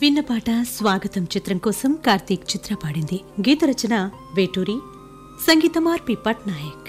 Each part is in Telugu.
విన్న పాట స్వాగతం చిత్రం కోసం కార్తీక్ చిత్ర పాడింది గీత రచన వేటూరి సంగీతం ఆర్పి పట్నాయక్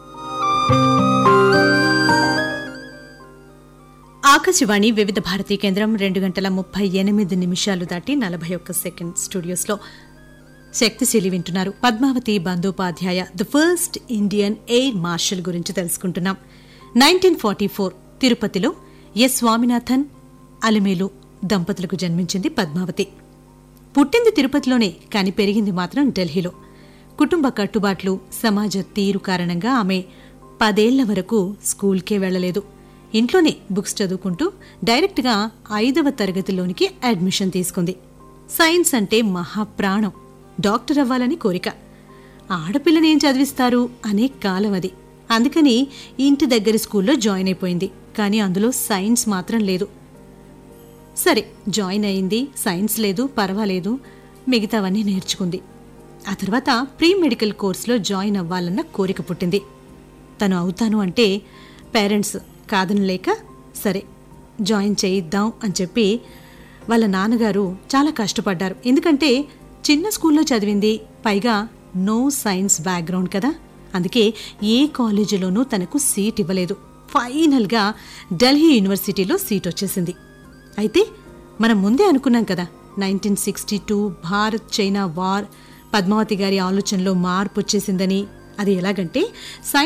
ఆకాశవాణి వివిధ భారతీ కేంద్రం రెండు గంటల ముప్పై ఎనిమిది నిమిషాలు దాటి నలభై ఒక్క సెకండ్ స్టూడియోస్లో శక్తిశీలి వింటున్నారు Padmavati Bandopadhyay the first Indian air marshal గురించి తెలుసుకుంటున్నాం నైన్టీన్ ఫార్టీ ఫోర్ తిరుపతిలో ఎస్ స్వామినాథన్ అలిమేలు దంపతులకు జన్మించింది పద్మావతి పుట్టింది తిరుపతిలోనే కాని పెరిగింది మాత్రం ఢిల్లీలో కుటుంబ కట్టుబాట్లు సమాజ తీరు కారణంగా ఆమె పదేళ్ల వరకు స్కూల్కే వెళ్లలేదు ఇంట్లోనే బుక్స్ చదువుకుంటూ డైరెక్ట్గా ఐదవ తరగతిలోనికి అడ్మిషన్ తీసుకుంది సైన్స్ అంటే మహాప్రాణం డాక్టర్ అవ్వాలని కోరిక ఆడపిల్లని ఏం చదివిస్తారు అనే కాలం అది అందుకని ఇంటి దగ్గర స్కూల్లో జాయిన్ అయిపోయింది కానీ అందులో సైన్స్ మాత్రం లేదు సరే జాయిన్ అయింది సైన్స్ లేదు పర్వాలేదు మిగతావన్నీ నేర్చుకుంది ఆ తర్వాత ప్రీ మెడికల్ కోర్సులో జాయిన్ అవ్వాలన్న కోరిక పుట్టింది తను అవుతాను అంటే పేరెంట్స్ కాదనలేక సరే జాయిన్ చేయిద్దాం అని చెప్పి వాళ్ళ నాన్నగారు చాలా కష్టపడ్డారు ఎందుకంటే చిన్న స్కూల్లో చదివింది పైగా నో సైన్స్ బ్యాక్గ్రౌండ్ కదా అందుకే ఏ కాలేజీలోనూ తనకు సీట్ ఇవ్వలేదు ఫైనల్గా ఢిల్లీ యూనివర్సిటీలో సీట్ వచ్చేసింది అయితే మనం ముందే అనుకున్నాం కదా nineteen sixty two Bharat China war Padmavati గారి ఆలోచనలో మార్పు వచ్చేసిందని అది ఎలాగంటే సైన్స్